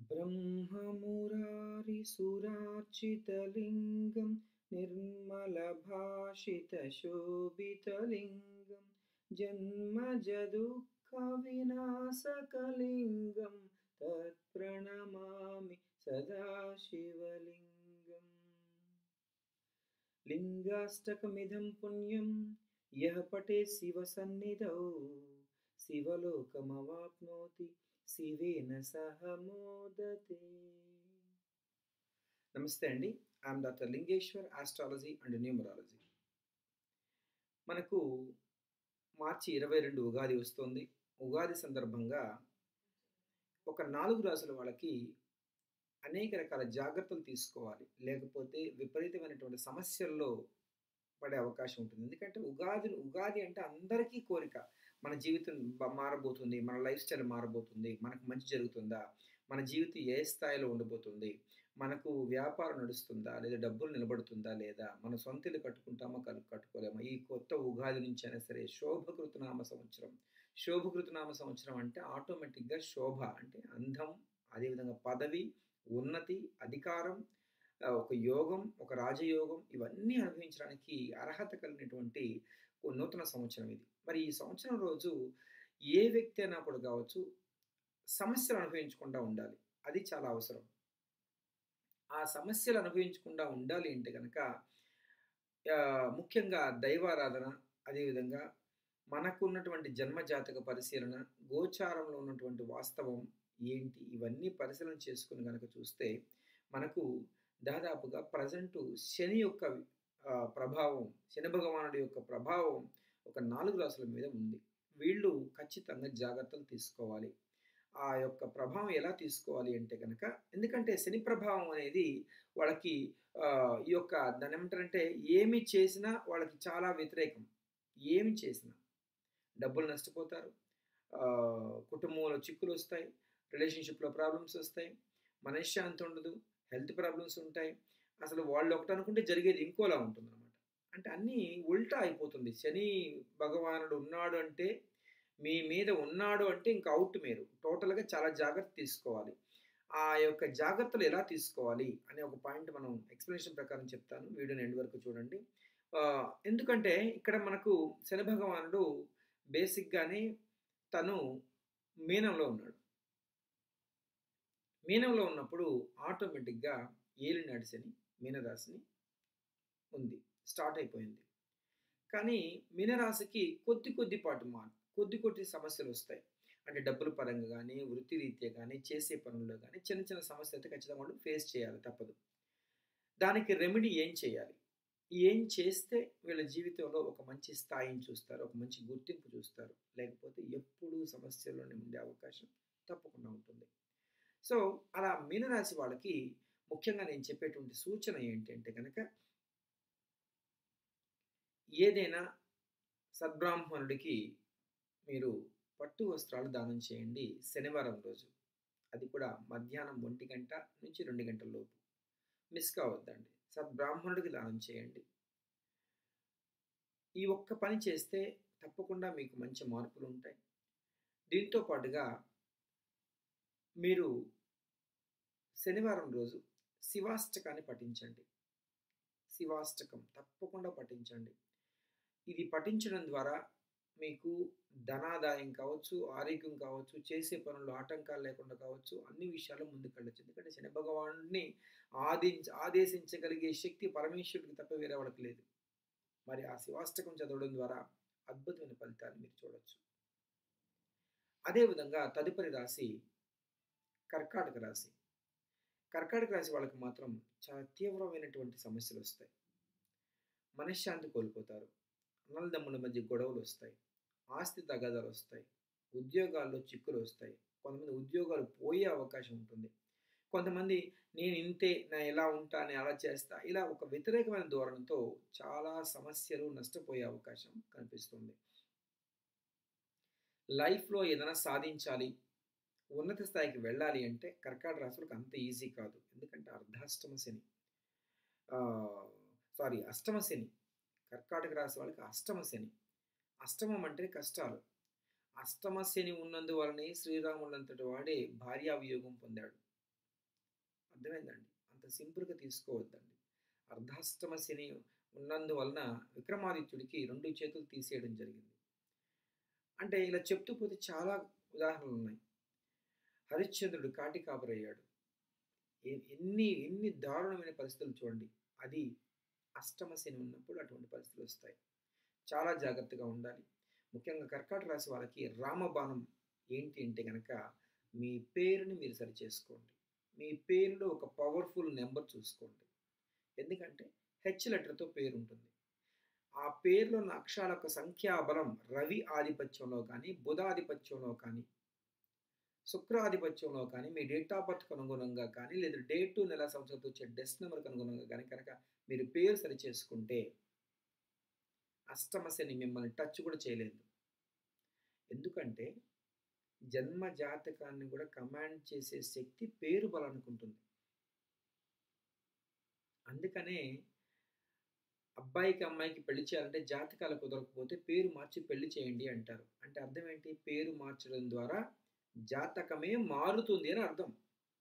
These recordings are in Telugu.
ब्रह्ममुरारिसुरार्चितलिङ्गं निर्मलभाषितशोभितलिङ्गं जन्मजदुःखविनाशकलिङ्गं तत्प्रणमामि सदा शिवलिङ्गम् लिङ्गाष्टकमिदं पुण्यं यः पठे शिवसन्निधौ शिवलोकमवाप्नोति శివేన సహ మోదతే నమస్తే అండి I'm doctor Lingeshwar astrology and numerology మనకు మార్చి ఇరవై రెండు ఉగాది వస్తుంది ఉగాది సందర్భంగా ఒక నాలుగు రాసుల వాళ్ళకి అనేక రకాల జాగ్రత్తలు తీసుకోవాలి లేకపోతే విపరీతమైనటువంటి సమస్యల్లో పడే అవకాశం ఉంటుంది ఎందుకంటే ఉగాది ఉగాది అంటే అందరికీ కోరిక మన జీవితం మారబోతుంది మన లైఫ్ స్టైల్ మారబోతుంది మనకు మంచి జరుగుతుందా మన జీవితం ఏ స్థాయిలో ఉండబోతుంది మనకు వ్యాపారం నడుస్తుందా లేదా డబ్బులు నిలబడుతుందా లేదా మన సొంత ఇల్లు కట్టుకుంటామా కట్టుకోలేమా ఈ కొత్త ఉగాది నుంచి అయినా సరే శోభకృతనామ సంవత్సరం శోభకృతనామ సంవత్సరం అంటే ఆటోమేటిక్గా శోభ అంటే అందం అదేవిధంగా పదవి ఉన్నతి అధికారం ఒక యోగం ఒక రాజయోగం ఇవన్నీ అనుభవించడానికి అర్హత కలిగినటువంటి నూతన సంవత్సరం ఇది మరి ఈ సంవత్సరం రోజు ఏ వ్యక్తి అయినా కూడా కావచ్చు సమస్యలు అనుభవించకుండా ఉండాలి అది చాలా అవసరం ఆ సమస్యలు అనుభవించకుండా ఉండాలి అంటే కనుక ముఖ్యంగా దైవారాధన అదేవిధంగా మనకు ఉన్నటువంటి జన్మజాతక పరిశీలన గోచారంలో ఉన్నటువంటి వాస్తవం ఏంటి ఇవన్నీ పరిశీలన చేసుకుని కనుక చూస్తే మనకు దాదాపుగా ప్రజెంటు శని యొక్క ప్రభావం శని భగవానుడి యొక్క ప్రభావం ఒక నాలుగు రాసుల మీద ఉంది వీళ్ళు ఖచ్చితంగా జాగ్రత్తలు తీసుకోవాలి ఆ యొక్క ప్రభావం ఎలా తీసుకోవాలి అంటే కనుక ఎందుకంటే శని ప్రభావం అనేది వాళ్ళకి ఈ యొక్క దాని ఏమంటారంటే ఏమి చేసినా వాళ్ళకి చాలా వ్యతిరేకం ఏమి చేసినా డబ్బులు నష్టపోతారు కుటుంబంలో చిక్కులు వస్తాయి రిలేషన్షిప్లో ప్రాబ్లమ్స్ వస్తాయి మనశ్శాంతి ఉండదు హెల్త్ ప్రాబ్లమ్స్ ఉంటాయి అసలు వాళ్ళు ఒకటి అనుకుంటే జరిగేది ఇంకోలా ఉంటుంది అనమాట అంటే అన్నీ ఉల్టా అయిపోతుంది శని భగవానుడు ఉన్నాడు అంటే మీ మీద ఉన్నాడు అంటే ఇంకా అవుట్ మీరు టోటల్గా చాలా జాగ్రత్త తీసుకోవాలి ఆ యొక్క జాగ్రత్తలు ఎలా తీసుకోవాలి అనే ఒక పాయింట్ మనం ఎక్స్ప్లెనేషన్ ప్రకారం చెప్తాను వీడియోని ఎండ్ వరకు చూడండి ఎందుకంటే ఇక్కడ మనకు శని భగవానుడు బేసిక్గానే తను మీనంలో ఉన్నాడు మీనంలో ఉన్నప్పుడు ఆటోమేటిక్గా ఏలినాడు శని మీనరాశిని ఉంది స్టార్ట్ అయిపోయింది కానీ మీనరాశికి కొద్ది కొద్దిపాటు మా కొద్ది కొద్ది సమస్యలు వస్తాయి అంటే డబ్బుల పరంగా కానీ వృత్తి రీత్యా కానీ చేసే పనుల్లో కానీ చిన్న చిన్న సమస్యలు అయితే ఖచ్చితంగా వాళ్ళు ఫేస్ చేయాలి తప్పదు దానికి రెమెడీ ఏం చేయాలి ఏం చేస్తే వీళ్ళ జీవితంలో ఒక మంచి స్థాయిని చూస్తారు ఒక మంచి గుర్తింపు చూస్తారు లేకపోతే ఎప్పుడూ సమస్యల్లోనే ఉండే అవకాశం తప్పకుండా ఉంటుంది సో అలా మీనరాశి వాళ్ళకి ముఖ్యంగా నేను చెప్పేటువంటి సూచన ఏంటంటే కనుక ఏదైనా సద్బ్రాహ్మణుడికి మీరు పట్టు వస్త్రాలు దానం చేయండి శనివారం రోజు అది కూడా మధ్యాహ్నం ఒంటి గంట నుంచి రెండు గంటల లోపు మిస్ కావద్దండి సద్బ్రాహ్మణుడికి దానం చేయండి ఈ ఒక్క పని చేస్తే తప్పకుండా మీకు మంచి మార్పులు ఉంటాయి దీంతో పాటుగా మీరు శనివారం రోజు శివాష్టకాన్ని పఠించండి శివాష్టకం తప్పకుండా పఠించండి ఇది పఠించడం ద్వారా మీకు ధనాదాయం కావచ్చు ఆరోగ్యం కావచ్చు చేసే పనులు ఆటంకాలు లేకుండా కావచ్చు అన్ని విషయాలు ముందుకెళ్ళచ్చు ఎందుకంటే శని భగవానుడిని ఆదించ ఆదేశించగలిగే శక్తి పరమేశ్వరుడికి తప్ప వేరే వాళ్ళకి లేదు మరి ఆ శివాష్టకం చదవడం ద్వారా అద్భుతమైన ఫలితాన్ని మీరు చూడవచ్చు అదేవిధంగా తదుపరి రాశి కర్కాటక రాశి కర్కాటక రాశి వాళ్ళకి మాత్రం చాలా తీవ్రమైనటువంటి సమస్యలు వస్తాయి మనశ్శాంతి కోల్పోతారు అన్నలదమ్ముల మధ్య గొడవలు వస్తాయి ఆస్తి తగాదాలు వస్తాయి ఉద్యోగాల్లో చిక్కులు వస్తాయి కొంతమంది ఉద్యోగాలు పోయే అవకాశం ఉంటుంది కొంతమంది నేను ఇంతే నా ఎలా ఉంటా నేను అలా చేస్తా ఇలా ఒక వ్యతిరేకమైన ధోరణితో చాలా సమస్యలు నష్టపోయే అవకాశం కనిపిస్తుంది లైఫ్లో ఏదైనా సాధించాలి ఉన్నత స్థాయికి వెళ్ళాలి అంటే కర్కాటక రాశులకు అంత ఈజీ కాదు ఎందుకంటే అర్ధాష్టమ శని సారీ అష్టమ శని కర్కాటక రాశి వాళ్ళకి అష్టమ శని అష్టమం అంటే కష్టాలు అష్టమ శని ఉన్నందువలనే శ్రీరాముడు అంతటి వాడే భార్యావియోగం పొందాడు అర్థమైందండి అంత సింపుల్గా తీసుకోవద్దండి అర్ధాష్టమ శని ఉన్నందువలన విక్రమాదిత్యుడికి రెండు చేతులు తీసేయడం జరిగింది అంటే ఇలా చెప్తూ పోతే చాలా ఉదాహరణలు ఉన్నాయి హరిశ్చంద్రుడు కాటి కాపరయ్యాడు ఎ- ఎన్ని ఎన్ని దారుణమైన పరిస్థితులు చూడండి అది అష్టమ శని ఉన్నప్పుడు అటువంటి పరిస్థితులు వస్తాయి చాలా జాగ్రత్తగా ఉండాలి ముఖ్యంగా కర్కాటక రాశి వాళ్ళకి రామబాణం ఏంటి అంటే కనుక మీ పేరుని మీరు సరి చేసుకోండి మీ పేరులో ఒక పవర్ఫుల్ నెంబర్ చూసుకోండి ఎందుకంటే హెచ్ లెటర్తో పేరు ఉంటుంది ఆ పేరులో ఉన్న అక్షరాల యొక్క సంఖ్యాబలం రవి ఆధిపత్యంలో కానీ బుధ ఆధిపత్యంలో కానీ శుక్ర ఆధిపత్యంలో కానీ మీ డేట్ ఆఫ్ బర్త్కి అనుగుణంగా కానీ లేదా డేట్ నెల సంవత్సరంతో వచ్చే డెస్ట్ నెంబర్కి అనుగుణంగా కానీ కనుక మీరు పేరు సరి చేసుకుంటే అష్టమ శని మిమ్మల్ని టచ్ కూడా చేయలేదు ఎందుకంటే జన్మ జాతకాన్ని కూడా కమాండ్ చేసే శక్తి పేరు బలానికి ఉంటుంది అందుకనే అబ్బాయికి అమ్మాయికి పెళ్లి చేయాలంటే జాతకాలు కుదరకపోతే పేరు మార్చి పెళ్లి చేయండి అంటారు అంటే అర్థం ఏంటి పేరు మార్చడం ద్వారా జాతకమే మారుతుంది అని అర్థం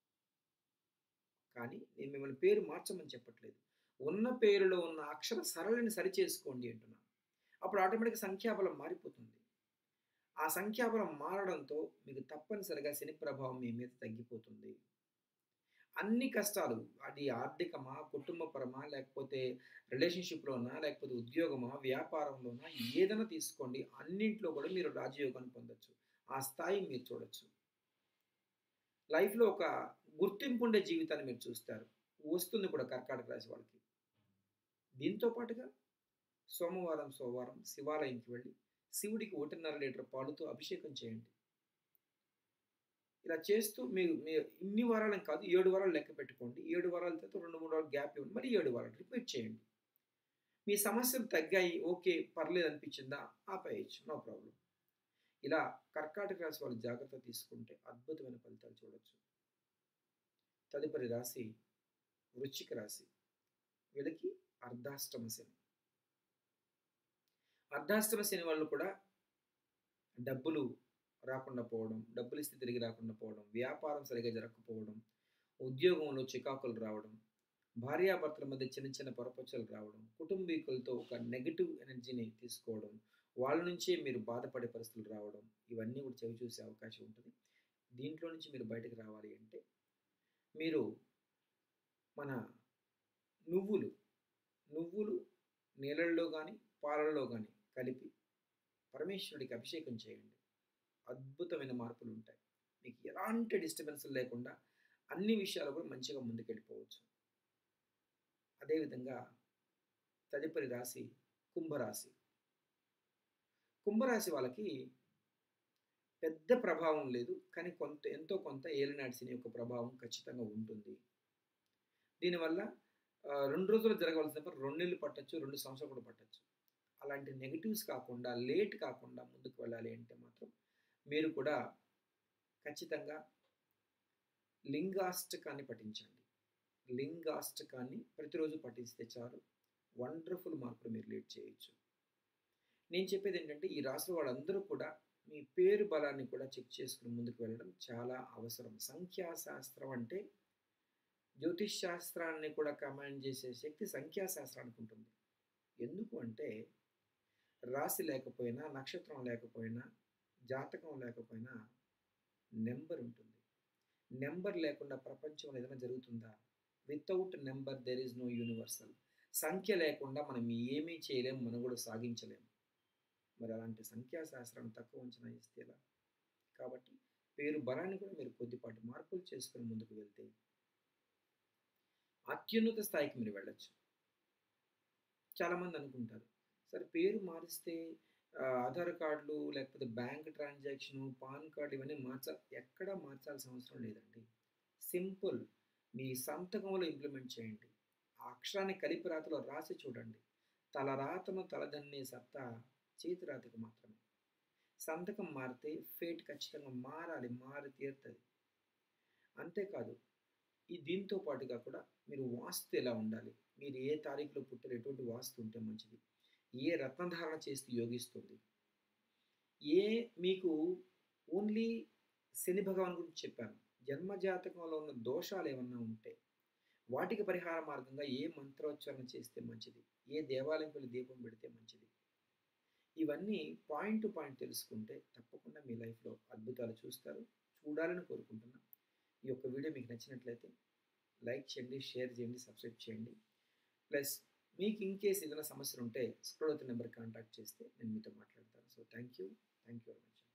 కానీ నేను మిమ్మల్ని పేరు మార్చమని చెప్పట్లేదు ఉన్న పేరులో ఉన్న అక్షర సరళిని సరిచేసుకోండి అంటున్నాను అప్పుడు ఆటోమేటిక్ సంఖ్యాబలం మారిపోతుంది ఆ సంఖ్యాబలం మారడంతో మీకు తప్పనిసరిగా శని ప్రభావం మీ మీద తగ్గిపోతుంది అన్ని కష్టాలు అది ఆర్థికమా కుటుంబపరమా లేకపోతే రిలేషన్షిప్లోనా లేకపోతే ఉద్యోగమా వ్యాపారంలోనా ఏదైనా తీసుకోండి అన్నింట్లో కూడా మీరు రాజయోగాన్ని పొందొచ్చు ఆ స్థాయి మీరు చూడొచ్చు లైఫ్లో ఒక గుర్తింపు ఉండే జీవితాన్ని మీరు చూస్తారు వస్తుంది కూడా కర్కాటక రాశి వాళ్ళకి దీంతో పాటుగా సోమవారం సోమవారం శివాలయంకి వెళ్ళి శివుడికి ఒకటిన్నర లీటర్ పాలుతో అభిషేకం చేయండి ఇలా చేస్తూ మీరు మీ ఇన్ని వారాలని కాదు ఏడు వారాలు లెక్క పెట్టుకోండి ఏడు వారాల తర్వాత రెండు మూడు వారాలు గ్యాప్ ఇవ్వండి మరి ఏడు వారాలు రిపీట్ చేయండి మీ సమస్యలు తగ్గాయి ఓకే పర్లేదు అనిపించిందా ఆపేయచ్చు నో ప్రాబ్లం ఇలా కర్కాటక రాశి వాళ్ళు జాగ్రత్త తీసుకుంటే అద్భుతమైన ఫలితాలు చూడొచ్చు తదుపరి రాశి వృశ్చిక రాశి వీళ్ళకి అర్ధాష్టమ శని అర్ధాష్టమ శని వాళ్ళు కూడా డబ్బులు రాకుండా పోవడం డబ్బులు ఇస్తే తిరిగి రాకుండా పోవడం వ్యాపారం సరిగా జరగకపోవడం ఉద్యోగంలో చికాకులు రావడం భార్యాభర్తల మధ్య చిన్న చిన్న పొరపచ్చలు రావడం కుటుంబీకులతో ఒక నెగిటివ్ ఎనర్జీని తీసుకోవడం వాళ్ళ నుంచే మీరు బాధపడే పరిస్థితులు రావడం ఇవన్నీ కూడా చవి చూసే అవకాశం ఉంటుంది దీంట్లో నుంచి మీరు బయటకు రావాలి అంటే మీరు మన నువ్వులు నువ్వులు నీళ్ళల్లో కానీ పాలల్లో కానీ కలిపి పరమేశ్వరుడికి అభిషేకం చేయండి అద్భుతమైన మార్పులు ఉంటాయి మీకు ఎలాంటి డిస్టర్బెన్స్ లేకుండా అన్ని విషయాలు కూడా మంచిగా ముందుకెళ్ళిపోవచ్చు అదేవిధంగా తదుపరి రాశి కుంభరాశి కుంభరాశి వాళ్ళకి పెద్ద ప్రభావం లేదు కానీ కొంత ఎంతో కొంత ఏలినాటి శని యొక్క ప్రభావం ఖచ్చితంగా ఉంటుంది దీనివల్ల ఆ, రెండు రోజులు జరగవలసిన పని రెండు నెలలు పట్టచ్చు రెండు సంవత్సరాలు కూడా పట్టచ్చు అలాంటి నెగిటివ్స్ కాకుండా లేట్ కాకుండా ముందుకు వెళ్ళాలి అంటే మాత్రం మీరు కూడా ఖచ్చితంగా లింగాష్టకాన్ని పఠించండి లింగాష్టకాన్ని ప్రతిరోజు పఠిస్తే చాలు వండర్ఫుల్ మార్పులు మీరు లీడ్ చేయొచ్చు నేను చెప్పేది ఏంటంటే ఈ రాశి వాళ్ళందరూ కూడా మీ పేరు బలాన్ని కూడా చెక్ చేసుకుని ముందుకు వెళ్ళడం చాలా అవసరం సంఖ్యాశాస్త్రం అంటే జ్యోతిష్ శాస్త్రాన్ని కూడా కమాండ్ చేసే శక్తి సంఖ్యాశాస్త్రానికి ఉంటుంది ఎందుకు అంటే రాశి లేకపోయినా నక్షత్రం లేకపోయినా జాతకం లేకపోయినా నెంబర్ ఉంటుంది నెంబర్ లేకుండా ప్రపంచంలో ఏదైనా జరుగుతుందా without number there is no universal సంఖ్య లేకుండా మనం ఏమీ చేయలేం మనం కూడా సాగించలేం మరి అలాంటి సంఖ్యాశాస్త్రాన్ని తక్కువ అంచనా ఇస్తే ఎలా కాబట్టి పేరు బలాన్ని కూడా మీరు కొద్దిపాటి మార్పులు చేసుకుని ముందుకు వెళ్తే అత్యున్నత స్థాయికి మీరు వెళ్ళొచ్చు చాలామంది అనుకుంటారు సరే పేరు మారిస్తే ఆ, ఆధార్ కార్డులు లేకపోతే బ్యాంక్ ట్రాన్సాక్షన్ పాన్ కార్డు ఇవన్నీ మార్చ ఎక్కడా మార్చాల్సిన అవసరం లేదండి సింపుల్ మీ సంతకంలో ఇంప్లిమెంట్ చేయండి ఆ అక్షరాన్ని కలిపి రాతలో రాసి చూడండి తలరాతను తలదన్నే సత్తా చేతి రాతకు మాత్రమే సంతకం మారితే ఫేట్ ఖచ్చితంగా మారాలి మారి తీరుతుంది అంతేకాదు ఈ దీంతో పాటుగా కూడా మీరు వాస్తు ఎలా ఉండాలి మీరు ఏ తారీఖులో పుట్టారు ఎటువంటి వాస్తు ఉంటే మంచిది ఏ రత్నధారణ చేస్తూ యోగిస్తుంది ఏ మీకు ఓన్లీ శని భగవాన్ గురించి చెప్పాను జన్మజాతకంలో ఉన్న దోషాలు ఏమన్నా ఉంటే వాటికి పరిహార మార్గంగా ఏ మంత్రోచ్చారణ చేస్తే మంచిది ఏ దేవాలయం వెళ్ళి దీపం పెడితే మంచిది ఇవన్నీ పాయింట్ టు పాయింట్ తెలుసుకుంటే తప్పకుండా మీ లైఫ్లో అద్భుతాలు చూస్తారు చూడాలని కోరుకుంటున్నా ఈ యొక్క వీడియో మీకు నచ్చినట్లయితే లైక్ చేయండి షేర్ చేయండి సబ్స్క్రైబ్ చేయండి ప్లస్ మీకు ఇన్ కేస్ ఏదైనా సమస్యలు ఉంటే స్క్రోల్ అవుతున్న నెంబర్ కాంటాక్ట్ చేస్తే నేను మీతో మాట్లాడతాను so thank you thank you very much